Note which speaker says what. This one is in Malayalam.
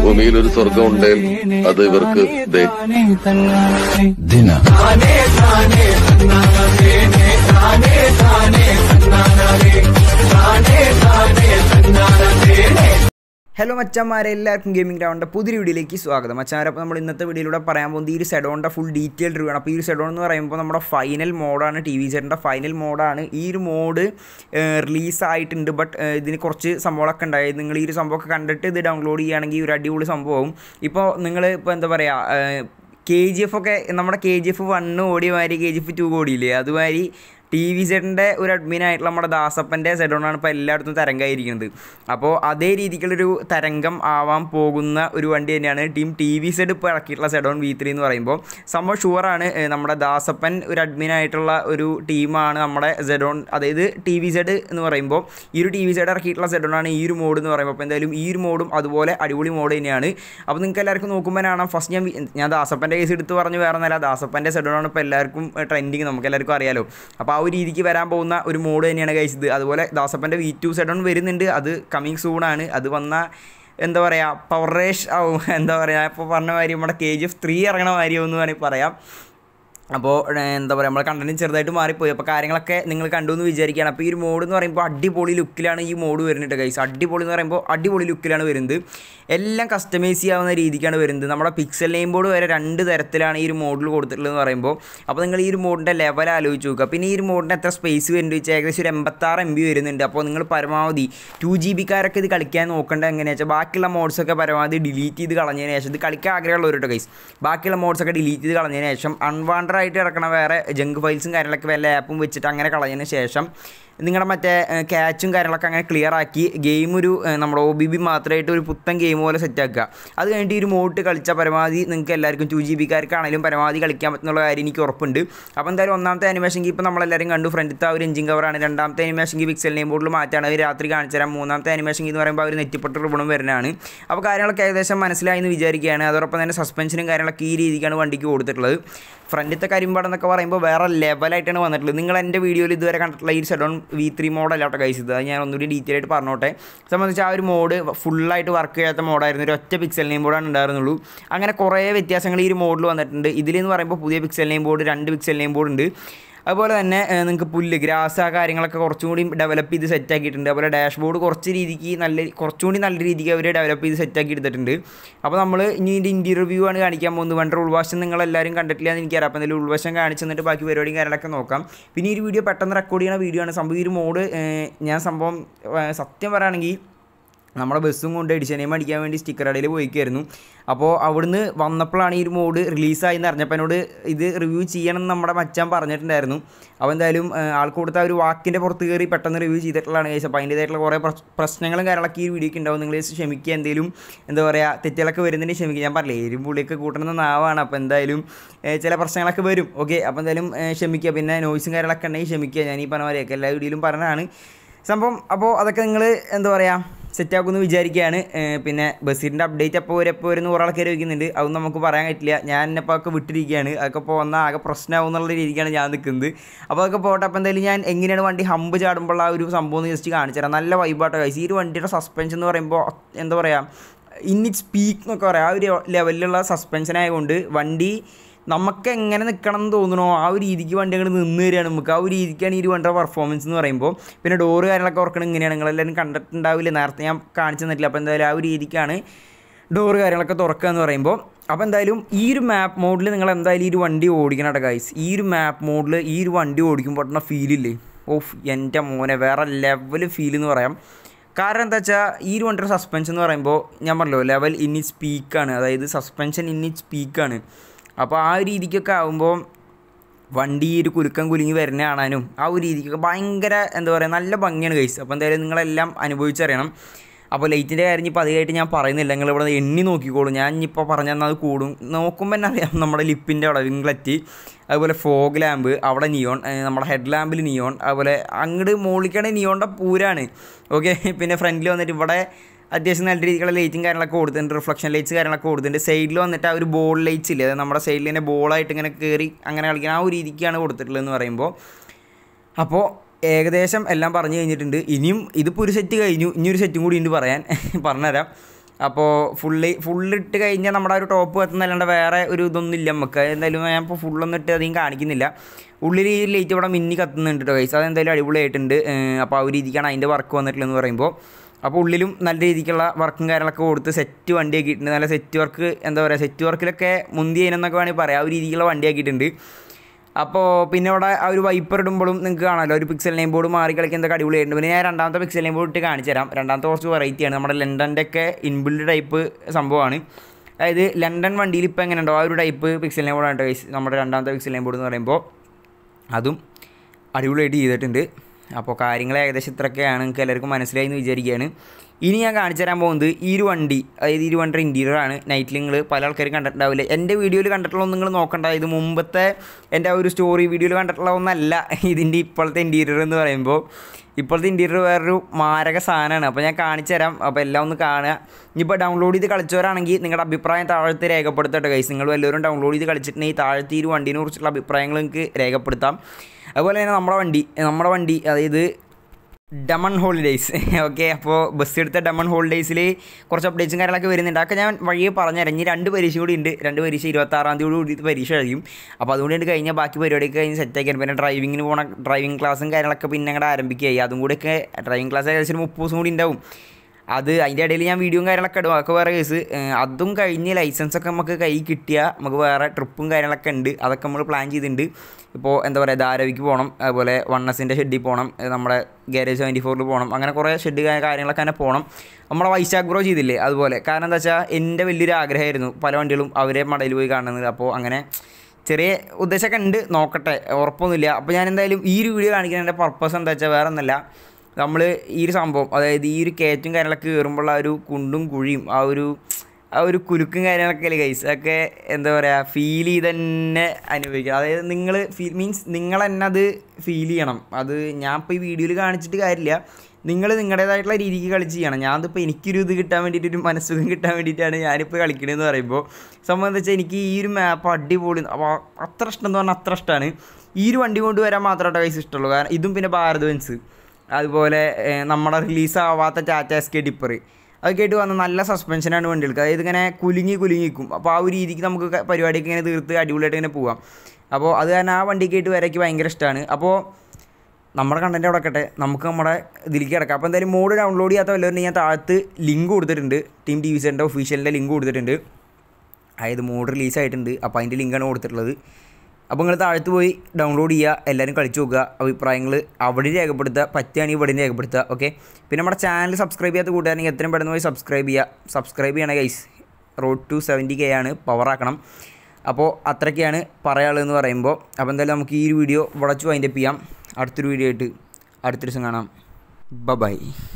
Speaker 1: ഭൂമിയിൽ ഒരു സ്വർഗം ഉണ്ടെങ്കിൽ അത് ഇവർക്ക് ദേ
Speaker 2: ദിന
Speaker 3: ഹലോ മച്ചാന്മാരെ എല്ലാവർക്കും ഗെയിമിംഗ് ഗ്രൗണ്ടിൻ്റെ പുതിയൊരു വീഡിയോയിലേക്ക് സ്വാഗതം മച്ചാമാരെ അപ്പോൾ നമ്മൾ ഇന്നത്തെ വീഡിയോയിലൂടെ പറയാൻ പോകുന്നത് ഈ ഒരു സെഡോണിൻ്റെ ഫുൾ ഡീറ്റെയിൽ റിവ്യൂ ആണ് അപ്പോൾ ഈ ഒരു സെഡോൺ എന്ന് പറയുമ്പോൾ നമ്മുടെ ഫൈനൽ മോഡാണ് ടി വി സെറ്റിൻ്റെ ഫൈനൽ മോഡാണ് ഈ ഒരു മോഡ് റിലീസായിട്ടുണ്ട് ബട്ട് ഇതിന് കുറച്ച് സംഭവങ്ങളൊക്കെ ഉണ്ടായത് നിങ്ങൾ ഈ ഒരു സംഭവമൊക്കെ കണ്ടിട്ട് ഇത് ഡൗൺലോഡ് ചെയ്യുകയാണെങ്കിൽ ഒരു അടിപൊളി സംഭവവും ഇപ്പോൾ നിങ്ങൾ ഇപ്പോൾ എന്താ പറയുക കെ ജി എഫ് ഒക്കെ നമ്മുടെ കെ ജി എഫ് വണ്ണ് ഓടിയ മാതിരി കെ ജി എഫ് ടു ഓടിയില്ലേ അതുമാതിരി ടി വി സെഡിൻ്റെ ഒരു അഡ്മിനായിട്ടുള്ള നമ്മുടെ ദാസപ്പൻ്റെ സെഡോണാണ് ഇപ്പോൾ എല്ലായിടത്തും തരംഗമായിരിക്കുന്നത് അപ്പോൾ അതേ രീതിക്കുള്ളൊരു തരംഗം ആവാൻ പോകുന്ന ഒരു വണ്ടി തന്നെയാണ് ടീം ടി വി സെഡ് ഇപ്പോൾ ഇറക്കിയിട്ടുള്ള സെഡോൺ വി ത്രീ എന്ന് പറയുമ്പോൾ സംഭവം ഷുവറാണ് നമ്മുടെ ദാസപ്പൻ ഒരു അഡ്മിനായിട്ടുള്ള ഒരു ടീമാണ് നമ്മുടെ സെഡോൺ അതായത് ടി വി സെഡ് എന്ന് പറയുമ്പോൾ ഈ ഒരു ടി വി സെഡ് ഇറക്കിയിട്ടുള്ള സെഡോണാണ് ഈ ഒരു മോഡ് എന്ന് പറയുമ്പോൾ അപ്പോൾ എന്തായാലും ഈ ഒരു മോഡും അതുപോലെ അടിപൊളി മോഡ് തന്നെയാണ് അപ്പോൾ നിങ്ങൾക്ക് എല്ലാവർക്കും നോക്കുമ്പോൾ കാണാം ഫസ്റ്റ് ഞാൻ വി- ഞാൻ ദാസപ്പൻ്റെ കേസ് എടുത്ത് പറഞ്ഞു വേറെ ഒന്നല്ല ദാസപ്പൻ്റെ സെഡോണാണ് ഇപ്പോൾ എല്ലാവർക്കും ട്രെൻഡിങ് നമുക്ക് എല്ലാവർക്കും അറിയാലോ അപ്പോൾ ആ ഒരു രീതിക്ക് വരാൻ പോകുന്ന ഒരു മോഡ് തന്നെയാണ് കഴിച്ചത് അതുപോലെ ദാസപ്പൻ്റെ വി ടു സെഡോൺ വരുന്നുണ്ട് അത് കമ്മിങ് സൂണാണ് അത് വന്ന എന്താ പറയുക പവർ റേഷ് ആവും എന്താ പറയുക ഇപ്പോൾ പറഞ്ഞ മാതിരി നമ്മുടെ കെ ജി എഫ് ത്രീ ഇറങ്ങണ മാതിരി എന്ന് വേണമെങ്കിൽ പറയാം അപ്പോൾ ഏഹ്, എന്താ പറയുക നമ്മുടെ കണ്ടന്റ് ചെറുതായിട്ട് മാറിപ്പോയി അപ്പോൾ കാര്യങ്ങളൊക്കെ നിങ്ങൾ കണ്ടു എന്ന് വിചാരിക്കുകയാണ് അപ്പോൾ ഈ ഒരു മോഡ് എന്ന് പറയുമ്പോൾ അടിപൊളി ലുക്കിലാണ് ഈ മോഡ് വരുന്നത് ഗൈസ് അടിപൊളി എന്ന് പറയുമ്പോൾ അടിപൊളി ലുക്കിലാണ് വരുന്നത് എല്ലാം കസ്റ്റമൈസ് ചെയ്യാവുന്ന രീതിക്കാണ് വരുന്നത് നമ്മുടെ പിക്സൽ നെയിം ബോർഡ് വരെ രണ്ട് തരത്തിലാണ് ഈ ഒരു മോഡിൽ കൊടുത്തിട്ടുള്ളത് എന്ന് പറയുമ്പോൾ അപ്പോൾ നിങ്ങൾ ഈ ഒരു മോഡിൻ്റെ ലെവൽ ആലോചിച്ച് നോക്കുക പിന്നെ ഈ ഒരു മോഡിന് എത്ര സ്പേസ് വരുന്നുണ്ട് വെച്ചാൽ ഏകദേശം ഒരു എൺപത്താറ് എം ബി വരുന്നുണ്ട് അപ്പോൾ നിങ്ങൾ പരമാവധി ടു ജി ബിക്കാരൊക്കെ ഇത് കളിക്കാൻ നോക്കേണ്ടത് എങ്ങനെയാണെന്ന് വെച്ചാൽ ബാക്കിയുള്ള മോഡ്സൊക്കെ പരമാവധി ഡിലീറ്റ് ചെയ്ത് കളഞ്ഞതിന് ശേഷം ഇത് കളിക്കാൻ ആഗ്രഹമുള്ളവർ കേട്ടോ ഗൈസ് ബാക്കിയുള്ള മോഡ്സൊക്കെ ഡിലീറ്റ് ചെയ്ത് കളഞ്ഞതിന് ശേഷം അൺവാണ്ടഡ് ആയിട്ട് ഇറക്കണ വേറെ ജങ്ക് ഫയൽസും കാര്യങ്ങളൊക്കെ വല്ല ആപ്പും വെച്ചിട്ട് അങ്ങനെ കളഞ്ഞതിന് ശേഷം നിങ്ങളുടെ മറ്റേ ക്യാച്ചും കാര്യങ്ങളൊക്കെ അങ്ങനെ ക്ലിയർ ആക്കി ഗെയിം ഒരു ഏഹ്, നമ്മുടെ ഒ ബി ബി മാത്രമായിട്ട് ഒരു പുത്തൻ ഗെയിം പോലെ സെറ്റ് ആക്കുക അത് കഴിഞ്ഞിട്ട് ഈ ഒരു മോട്ട് കളിച്ചാൽ പരമാവധി നിങ്ങൾക്ക് എല്ലാവർക്കും ടു ജി ബിക്കാർക്കാണെങ്കിലും പരമാവധി കളിക്കാൻ പറ്റുന്നുള്ള കാര്യം എനിക്ക് ഉറപ്പുണ്ട് അപ്പോൾ എന്തായാലും ഒന്നാമത്തെ അനിമേഷൻ കീ ഇപ്പോൾ നമ്മളെല്ലാവരും കണ്ടു ഫ്രണ്ടിലത്തെ ആ ഒരു എഞ്ചിൻ കവറാണ് രണ്ടാമത്തെ അനിമേഷൻ കീ പിക്സൽ നെയിം ബോർഡിൽ മാറ്റാണ് അത് രാത്രി കാണിച്ചു തരാം മൂന്നാമത്തെ അനിമേഷൻ കീ എന്ന് പറയുമ്പോൾ അവർ നെറ്റിപ്പെട്ട് റിബണും വരുന്നതാണ് അപ്പോൾ കാര്യങ്ങളൊക്കെ ഏകദേശം മനസ്സിലായി എന്ന് വിചാരിക്കുകയാണ് അതോടൊപ്പം തന്നെ സസ്പെൻഷനും കാര്യങ്ങളൊക്കെ ഈ രീതിക്കാണ് വണ്ടിക്ക് കൊടുത്തിട്ടുള്ളത് ഫ്രണ്ടിലത്തെ കരിമ്പാട് എന്നൊക്കെ പറയുമ്പോൾ വേറെ ലെവലായിട്ടാണ് വന്നിട്ടുള്ളത് നിങ്ങൾ എൻ്റെ വീഡിയോയിൽ ഇതുവരെ കണ്ടിട്ടുള്ള ഈ സെഡോൺ വി ത്രീ മോഡല്ല കേട്ടോ കൈസ് ഇത് അത് ഞാൻ ഒന്നുകൂടി ഡീറ്റെയിൽ ആയിട്ട് പറഞ്ഞോട്ടെ സംബന്ധിച്ച് ആ ഒരു മോഡ് ഫുള്ളായിട്ട് വർക്ക് ചെയ്യാത്ത മോഡായിരുന്നു ഒരു ഒറ്റ പിക്സൽ നെയിം ബോർഡാണ് ഉണ്ടായിരുന്നുള്ളൂ അങ്ങനെ കുറേ വ്യത്യാസങ്ങൾ ഈ ഒരു മോഡിൽ വന്നിട്ടുണ്ട് ഇതിലെന്ന് പറയുമ്പോൾ പുതിയ പിക്സൽ നെയിം ബോർഡ് രണ്ട് പിക്സൽ നെയിം ബോർഡ് ഉണ്ട് അതുപോലെ തന്നെ ഏഹ്, നിങ്ങൾക്ക് പുല്ല് ഗ്രാസ് ആ കാര്യങ്ങളൊക്കെ കുറച്ചും കൂടി ഡെവലപ്പ് ചെയ്ത് സെറ്റ് ആക്കിയിട്ടുണ്ട് അതുപോലെ ഡാഷ്ബോർഡ് കുറച്ച് രീതിക്ക് നല്ല കുറച്ചും കൂടി നല്ല രീതിക്ക് അവർ ഡെവലപ്പ് ചെയ്ത് സെറ്റ് ആക്കി എടുത്തിട്ടുണ്ട് അപ്പോൾ നമ്മൾ ഇനി ഇതിൻ്റെ ഇൻറ്റീരിയർ റിവ്യൂ ആണ് കാണിക്കാൻ പോകുന്നത് വണ്ടർ ഉൾവാശം നിങ്ങൾ എല്ലാവരും കണ്ടിട്ടില്ല എന്ന് എനിക്കറിയാം അപ്പോൾ എന്തെങ്കിലും ഉൾവശം കാണിച്ചു തന്നിട്ട് ബാക്കി പരിപാടിയും കാര്യങ്ങളൊക്കെ നോക്കാം പിന്നെ ഈ ഒരു വീഡിയോ പെട്ടെന്ന് റെക്കോർഡ് ചെയ്യുന്ന വീഡിയോ ആണ് സംഭവം ഈ ഒരു മോഡ് ഞാൻ സംഭവം ഏഹ്, സത്യം പറയുകയാണെങ്കിൽ നമ്മുടെ ബസ്സും കൊണ്ട് എഡിഷനെയും അടിക്കാൻ വേണ്ടി സ്റ്റിക്കർ കടയിൽ പോയിക്കായിരുന്നു അപ്പോൾ അവിടുന്ന് വന്നപ്പോഴാണ് ഈ ഒരു മോഡ് റിലീസായി എന്ന് അറിഞ്ഞപ്പോൾ എന്നോട് ഇത് റിവ്യൂ ചെയ്യണം എന്ന് നമ്മുടെ മച്ചാൻ പറഞ്ഞിട്ടുണ്ടായിരുന്നു അപ്പോൾ എന്തായാലും ആ, ആൾക്ക് കൊടുത്ത ആ ഒരു വാക്കിൻ്റെ പുറത്ത് കയറി പെട്ടെന്ന് റിവ്യൂ ചെയ്തിട്ടുള്ളതാണ് കേസ് അപ്പോൾ അതിൻ്റേതായിട്ടുള്ള കുറേ പ്രശ്- പ്രശ്നങ്ങളും കാര്യങ്ങളൊക്കെ ഈ വീഡിയോക്ക് ഉണ്ടാവും നിങ്ങൾ ക്ഷമിക്കുക എന്തെങ്കിലും എന്താ പറയുക തെറ്റുകളൊക്കെ വരുന്നതിന് ക്ഷമിക്കുക ഞാൻ പറഞ്ഞില്ലേ എരും പുള്ളിയൊക്കെ കൂട്ടണമെന്ന നാവാണ് അപ്പോൾ എന്തായാലും ഏ, ചില പ്രശ്നങ്ങളൊക്കെ വരും ഓക്കെ അപ്പോൾ എന്തായാലും ഏ, ക്ഷമിക്കുക പിന്നെ നോയ്സും കാര്യങ്ങളൊക്കെ ഉണ്ടെങ്കിൽ ക്ഷമിക്കുക ഞാൻ ഈ പറഞ്ഞ പോലെയൊക്കെ എല്ലാ വീഡിയോയിലും പറഞ്ഞതാണ് സംഭവം അപ്പോൾ അതൊക്കെ നിങ്ങൾ എന്താ പറയുക സെറ്റാക്കുമെന്ന് വിചാരിക്കുകയാണ് ഏഹ് പിന്നെ ബസ്സിൻ്റെ അപ്ഡേറ്റ് അപ്പോൾ വരെ എപ്പോൾ വരുന്ന കുറേ ആൾക്കാർ വയ്ക്കുന്നുണ്ട് അതൊന്നും നമുക്ക് പറയാൻ പറ്റില്ല ഞാൻ ഇപ്പോൾ ഒക്കെ വിട്ടിരിക്കുകയാണ് അതൊക്കെ ഇപ്പോൾ വന്നാൽ ആകെ പ്രശ്നമാവും എന്നുള്ള രീതിക്കാണ് ഞാൻ നിൽക്കുന്നത് അപ്പോൾ അതൊക്കെ പോട്ടെ അപ്പോൾ എന്തായാലും ഞാൻ എങ്ങനെയാണ് വണ്ടി ഹമ്പ് ചാടുമ്പോൾ ആ ഒരു സംഭവം ഒന്ന് ജസ്റ്റ് കാണിച്ചു തരാം നല്ല വൈബാട്ടോ കഴിച്ച് ഈ ഒരു വണ്ടിയുടെ സസ്പെൻഷൻ എന്ന് പറയുമ്പോൾ എന്താ പറയുക ഇൻ ഇറ്റ് സ്പീക്ക് എന്നൊക്കെ പറയാം ആ ഒരു ലെവലിലുള്ള സസ്പെൻഷൻ ആയതുകൊണ്ട് വണ്ടി നമുക്ക് എങ്ങനെ നിൽക്കണം എന്ന് തോന്നണോ ആ ഒരു രീതിക്ക് വണ്ടി അങ്ങോട്ട് നിന്ന് തരികയാണ് നമുക്ക് ആ ഒരു രീതിക്കാണ് ഈ ഒരു വണ്ടിയുടെ പെർഫോമൻസ് എന്ന് പറയുമ്പോൾ പിന്നെ ഡോറ് കാര്യങ്ങളൊക്കെ ഓർക്കണം ഇങ്ങനെയാണ് നിങ്ങളെല്ലാവരും കണ്ടിട്ടുണ്ടാവില്ല നേരത്തെ ഞാൻ കാണിച്ചു തന്നിട്ടില്ല അപ്പോൾ എന്തായാലും ആ ഒരു രീതിക്കാണ് ഡോറ് കാര്യങ്ങളൊക്കെ തുറക്കുക എന്ന് പറയുമ്പോൾ അപ്പോൾ എന്തായാലും ഈ ഒരു മാപ്പ് മോഡിൽ നിങ്ങൾ എന്തായാലും ഈ ഒരു വണ്ടി ഓടിക്കണം കേട്ടോ ഗൈസ് ഈ ഒരു മാപ്പ് മോഡിൽ ഈ ഒരു വണ്ടി ഓടിക്കുമ്പോൾ ഉള്ള ഫീലില്ലേ ഓഫ് എൻ്റെ മോനെ വേറെ ലെവൽ ഫീൽ എന്ന് പറയാം കാരണം എന്താ വെച്ചാൽ ഈ ഒരു വണ്ടിയുടെ സസ്പെൻഷൻ എന്ന് പറയുമ്പോൾ ഞാൻ പറഞ്ഞല്ലോ ലെവൽ ഇൻ ഇറ്റ് സ്പീക്കാണ് അതായത് സസ്പെൻഷൻ ഇൻ ഇറ്റ് സ്പീക്കാണ് അപ്പോൾ ആ ഒരു രീതിക്കൊക്കെ ആകുമ്പോൾ വണ്ടി ഒരു കുലുക്കം കുലുങ്ങി വരുന്ന കാണാനും ആ ഒരു രീതിക്കൊക്കെ ഭയങ്കര എന്താ പറയുക നല്ല ഭംഗിയാണ് കൈസ് അപ്പോൾ എന്തായാലും നിങ്ങളെല്ലാം അനുഭവിച്ചറിയണം അപ്പോൾ ലൈറ്റിൻ്റെ കാര്യം ഇനിയിപ്പോൾ അധികമായിട്ട് ഞാൻ പറയുന്നില്ല നിങ്ങൾ ഇവിടെ എണ്ണി നോക്കിക്കോളൂ ഞാൻ ഇനിയിപ്പോൾ പറഞ്ഞു തന്നാൽ അത് കൂടും നോക്കുമ്പോൾ തന്നെ അറിയാം നമ്മുടെ ലിപ്പിൻ്റെ അവിടെ വിംഗ്ലറ്റ് അതുപോലെ ഫോഗ് ലാമ്പ് അവിടെ നിയോൺ ഏഹ് നമ്മുടെ ഹെഡ് ലാമ്പിൽ നിയോൺ അതുപോലെ അങ്ങോട്ട് മുകളിലേക്കാണ് നിയോണിൻ്റെ പൂരാണ് ഓക്കെ പിന്നെ ഫ്രണ്ടിൽ വന്നിട്ട് ഇവിടെ അത്യാവശ്യം നല്ല രീതിക്കുള്ള ലൈറ്റും കാര്യങ്ങളൊക്കെ കൊടുത്തിട്ടുണ്ട് റിഫ്ലക്ഷൻ ലൈറ്റ്സ് കാര്യങ്ങളൊക്കെ കൊടുത്തിട്ടുണ്ട് സൈഡിൽ വന്നിട്ട് ആ ഒരു ബോൾ ലൈറ്റ്സ് ഇല്ലേ അത് നമ്മുടെ സൈഡിൽ തന്നെ ബോളായിട്ട് ഇങ്ങനെ കയറി അങ്ങനെ കളിക്കുന്ന ആ ഒരു രീതിക്കാണ് കൊടുത്തിട്ടുള്ളതെന്ന് പറയുമ്പോൾ അപ്പോൾ ഏകദേശം എല്ലാം പറഞ്ഞു കഴിഞ്ഞിട്ടുണ്ട് ഇനിയും ഇതിപ്പോൾ ഒരു സെറ്റ് കഴിഞ്ഞു ഇനി ഒരു സെറ്റും കൂടി ഉണ്ട് പറയാൻ പറഞ്ഞുതരാം അപ്പോൾ ഫുള്ള് ഫുള്ളിട്ട് കഴിഞ്ഞാൽ നമ്മുടെ ആ ഒരു ടോപ്പ് കത്തുന്നല്ലാണ്ട് വേറെ ഒരു ഇതൊന്നും ഇല്ല നമുക്ക് എന്തായാലും ഞാൻ ഇപ്പോൾ ഫുള്ളൊന്നും ഇട്ട് അധികം കാണിക്കുന്നില്ല ഉള്ളിൽ ഈ ലൈറ്റ് ഇവിടെ മിന്നി കത്തുന്നുണ്ട് കേട്ടോ ഗൈസ് അതെന്തായാലും അടിപൊളിയായിട്ടുണ്ട് ഏഹ് അപ്പോൾ ആ ഒരു രീതിക്കാണ് അതിൻ്റെ വർക്ക് വന്നിട്ടുള്ളതെന്ന് പറയുമ്പോൾ അപ്പോൾ ഉള്ളിലും നല്ല രീതിക്കുള്ള വർക്കും കാര്യങ്ങളൊക്കെ കൊടുത്ത് സെറ്റ് വണ്ടി ആക്കിയിട്ടുണ്ട് നല്ല സെറ്റ് വർക്ക് എന്താ പറയുക സെറ്റ് വർക്കിലൊക്കെ മുന്തിയതിനെന്നൊക്കെ വേണമെങ്കിൽ പറയാം ആ ഒരു രീതിക്കുള്ള വണ്ടി ആക്കിയിട്ടുണ്ട് അപ്പോൾ പിന്നെ അവിടെ ആ ഒരു വൈപ്പർ ഇടുമ്പോഴും നിങ്ങൾക്ക് കാണാമല്ലോ ഒരു പിക്സൽ നെയിം ബോർഡ് മാറി കളിക്കുന്നതൊക്കെ അടിപൊളിയായിട്ടുണ്ട് പിന്നെ ഞാൻ രണ്ടാമത്തെ പിക്സൽ നെയിം ബോർഡ് ഇട്ട് കാണിച്ചു തരാം രണ്ടാമത്തെ കുറച്ച് വെറൈറ്റിയാണ് നമ്മുടെ ലണ്ടൻ്റെ ഒക്കെ ഇൻബിൽഡ് ടൈപ്പ് സംഭവമാണ് അതായത് ലണ്ടൻ വണ്ടിയിൽ ഇപ്പോൾ എങ്ങനെ ഉണ്ടോ ആ ഒരു ടൈപ്പ് പിക്സൽ നെയിം ബോർഡാണ് കേട്ടോ guys. നമ്മുടെ രണ്ടാമത്തെ പിക്സൽ നെയിം ബോർഡ് എന്ന് പറയുമ്പോൾ അതും അടിപൊളിയായിട്ട് ചെയ്തിട്ടുണ്ട് അപ്പോൾ കാര്യങ്ങൾ ഏകദേശം ഇത്രയൊക്കെയാണ് നിങ്ങൾക്ക് എല്ലാവർക്കും മനസ്സിലായി എന്ന് വിചാരിക്കുകയാണ് ഇനി ഞാൻ കാണിച്ചു തരാൻ പോകുന്നത് ഈ ഒരു വണ്ടി അതായത് ഈ ഒരു വണ്ടിയുടെ ഇൻറ്റീരിയർ ആണ് നൈറ്റിൽ നിങ്ങൾ പല ആൾക്കാരും കണ്ടിട്ടുണ്ടാവില്ല എൻ്റെ വീഡിയോയിൽ കണ്ടിട്ടുള്ള നിങ്ങൾ നോക്കണ്ട ഇത് മുമ്പത്തെ എൻ്റെ ആ ഒരു സ്റ്റോറി വീഡിയോയിൽ കണ്ടിട്ടുള്ള ഒന്നല്ല ഇതിൻ്റെ ഇപ്പോഴത്തെ ഇൻറ്റീരിയർ എന്ന് പറയുമ്പോൾ ഇപ്പോഴത്തെ ഇൻറ്റീരിയർ വേറൊരു മാരക സാധനമാണ് അപ്പോൾ ഞാൻ കാണിച്ചു തരാം അപ്പോൾ എല്ലാം ഒന്ന് കാണുക ഇനിയിപ്പോൾ ഡൗൺലോഡ് ചെയ്ത് കളിച്ചവരാണെങ്കിൽ നിങ്ങളുടെ അഭിപ്രായം താഴത്ത് രേഖപ്പെടുത്തട്ടെ കൈസ് നിങ്ങൾ വല്ലവരും ഡൗൺലോഡ് ചെയ്ത് കളിച്ചിട്ടുണ്ടെങ്കിൽ താഴത്ത് ഈ ഒരു വണ്ടീനെ കുറിച്ചുള്ള അഭിപ്രായങ്ങൾ നിങ്ങൾക്ക് രേഖപ്പെടുത്താം അതുപോലെ തന്നെ നമ്മുടെ വണ്ടി നമ്മുടെ വണ്ടി അതായത് ഡമൺ ഹോളിഡേയ്സ് ഓക്കെ അപ്പോൾ ബസ് എടുത്ത ഡമൺ ഹോളിഡേയ്സിൽ കുറച്ച് അപ്ഡേറ്റ്സും കാര്യങ്ങളൊക്കെ വരുന്നുണ്ട് അതൊക്കെ ഞാൻ വഴിയെ പറഞ്ഞുതരാം ഇനി രണ്ട് പരീക്ഷ കൂടി ഉണ്ട് രണ്ട് പരീക്ഷ ഇരുപത്താറാം തീയതി കൂടി പരീക്ഷ കഴിയും അപ്പോൾ അതുകൊണ്ട് ഉണ്ട് കഴിഞ്ഞാൽ ബാക്കി പരിപാടിയൊക്കെ കഴിഞ്ഞ് സെറ്റാക്കിയാണ് പിന്നെ ഡ്രൈവിങ്ങിന് പോകണ ഡ്രൈവിംഗ് ക്ലാസ്സും കാര്യങ്ങളൊക്കെ പിന്നെ അങ്ങോട്ട് ആരംഭിക്കുകയായി അതും കൂടെയൊക്കെ ഡ്രൈവിംഗ് ക്ലാസ് ഏകദേശം ഒരു മുപ്പത് ദിവസം കൂടി ഉണ്ടാവും അത് അതിൻ്റെ ഇടയിൽ ഞാൻ വീഡിയോയും കാര്യങ്ങളൊക്കെ ഇടും അതൊക്കെ വേറെ കേസ് ഏഹ് അതും കഴിഞ്ഞ് ലൈസൻസൊക്കെ നമുക്ക് കൈ കിട്ടിയാൽ നമുക്ക് വേറെ ട്രിപ്പും കാര്യങ്ങളൊക്കെ ഉണ്ട് അതൊക്കെ നമ്മൾ പ്ലാൻ ചെയ്തിട്ടുണ്ട് ഇപ്പോൾ എന്താ പറയുക ധാരാവിക്ക് പോകണം അതുപോലെ വണ്ണസിൻ്റെ ഷെഡിൽ പോകണം ഏഹ് നമ്മുടെ ഗാരേജ് സെവൻറ്റി ഫോറിൽ പോകണം അങ്ങനെ കുറേ ഷെഡ് കാര്യങ്ങളൊക്കെ തന്നെ പോകണം നമ്മുടെ വൈശാഖ് ബ്രോ ചെയ്തില്ലേ അതുപോലെ കാരണം എന്താ വെച്ചാൽ എൻ്റെ വലിയൊരു ആഗ്രഹമായിരുന്നു പല വണ്ടികളും അവരെ മടയിൽ പോയി കാണുന്നത് അപ്പോൾ അങ്ങനെ ചെറിയ ഉദ്ദേശമൊക്കെ ഉണ്ട് നോക്കട്ടെ ഉറപ്പൊന്നുമില്ല അപ്പോൾ ഞാൻ എന്തായാലും ഈ ഒരു വീഡിയോ കാണിക്കുന്നതിൻ്റെ പർപ്പസ് എന്താ വെച്ചാൽ വേറെ ഒന്നല്ല നമ്മൾ ഈ ഒരു സംഭവം അതായത് ഈ ഒരു കയറ്റും കാര്യങ്ങളൊക്കെ കയറുമ്പോൾ ആ ഒരു കുണ്ടും കുഴിയും ആ ഒരു ആ ഒരു കുരുക്കും കാര്യങ്ങളൊക്കെ അല്ലേ കൈസ് അതൊക്കെ എന്താ പറയുക ഫീൽ ചെയ്ത് തന്നെ അനുഭവിക്കുക അതായത് നിങ്ങൾ ഫീൽ മീൻസ് നിങ്ങൾ തന്നെ അത് ഫീൽ ചെയ്യണം അത് ഞാൻ ഇപ്പോൾ ഈ വീഡിയോയിൽ കാണിച്ചിട്ട് കാര്യമില്ല നിങ്ങൾ നിങ്ങളുടേതായിട്ടുള്ള രീതിക്ക് കളിച്ച് ചെയ്യണം ഞാനിപ്പോൾ എനിക്കൊരു ഇത് കിട്ടാൻ വേണ്ടിയിട്ട് ഒരു മനസ്സുഖം കിട്ടാൻ വേണ്ടിയിട്ടാണ് ഞാനിപ്പോൾ കളിക്കണമെന്ന് പറയുമ്പോൾ സംഭവം എന്താ വെച്ചാൽ എനിക്ക് ഈ ഒരു മാപ്പ് അടിപൊളി അപ്പോൾ അത്ര ഇഷ്ടം എന്ന് പറഞ്ഞാൽ അത്ര ഇഷ്ടമാണ് ഈ ഒരു വണ്ടി കൊണ്ടുവരാൻ മാത്രമായിട്ട് കൈസ് ഇഷ്ടമുള്ളൂ കാരണം ഇതും പിന്നെ ഭാരത് ബെൻസ് അതുപോലെ ഏഹ്, നമ്മുടെ റിലീസ് ആവാത്ത ടാറ്റ എസ് കെ ഡിപ്പർ അതൊക്കെ ആയിട്ട് വന്ന നല്ല സസ്പെൻഷനാണ് വണ്ടികൾക്ക് അതായത് ഇങ്ങനെ കുലുങ്ങി കുലുങ്ങിക്കും അപ്പോൾ ആ ഒരു രീതിക്ക് നമുക്ക് ക- പരിപാടിയൊക്കെ ഇങ്ങനെ തീർത്ത് അടിപൊളിയായിട്ട് ഇങ്ങനെ പോവാം അപ്പോൾ അത് കാരണം ആ വണ്ടിക്ക് ആയിട്ട് വരയ്ക്ക് ഭയങ്കര ഇഷ്ടമാണ് അപ്പോൾ നമ്മുടെ കണ്ടൻറ്റ് അവിടെ വെക്കട്ടെ നമുക്ക് നമ്മുടെ ഇതിലേക്ക് കിടക്കാം അപ്പോൾ എന്തായാലും മോഡ് ഡൗൺലോഡ് ചെയ്യാത്ത വല്ലവരും ഞാൻ താഴത്ത് ലിങ്ക് കൊടുത്തിട്ടുണ്ട് ടീം ടി വി സെൻ്റെ ഒഫീഷ്യലിൻ്റെ ലിങ്ക് കൊടുത്തിട്ടുണ്ട് അതായത് മോഡ് റിലീസ് ആയിട്ടുണ്ട് അപ്പോൾ അതിൻ്റെ ലിങ്കാണ് കൊടുത്തിട്ടുള്ളത് അപ്പോൾ നിങ്ങൾ താഴത്ത് പോയി ഡൗൺലോഡ് ചെയ്യുക എല്ലാവരും കളിച്ച് നോക്കുക അഭിപ്രായങ്ങൾ അവിടെ രേഖപ്പെടുത്തുക പറ്റുകയാണെങ്കിൽ ഇവിടെ രേഖപ്പെടുത്തുക ഓക്കെ പിന്നെ നമ്മുടെ ചാനൽ സബ്സ്ക്രൈബ് ചെയ്യാത്ത കൂട്ടുകാരെങ്കിൽ എത്രയും പെട്ടെന്ന് പോയി സബ്സ്ക്രൈബ് ചെയ്യുക സബ്സ്ക്രൈബ് ചെയ്യണ guys road two seventy K ആണ് പവറാക്കണം അപ്പോൾ അത്രയ്ക്കാണ് പറയാനുള്ളതെന്ന് പറയുമ്പോൾ അപ്പോൾ എന്തായാലും നമുക്ക് ഈ ഒരു വീഡിയോ വളച്ചു വൈൻഡപ്പ് ചെയ്യാം അടുത്തൊരു വീഡിയോ ആയിട്ട് അടുത്ത ദിവസം കാണാം ബ ബൈ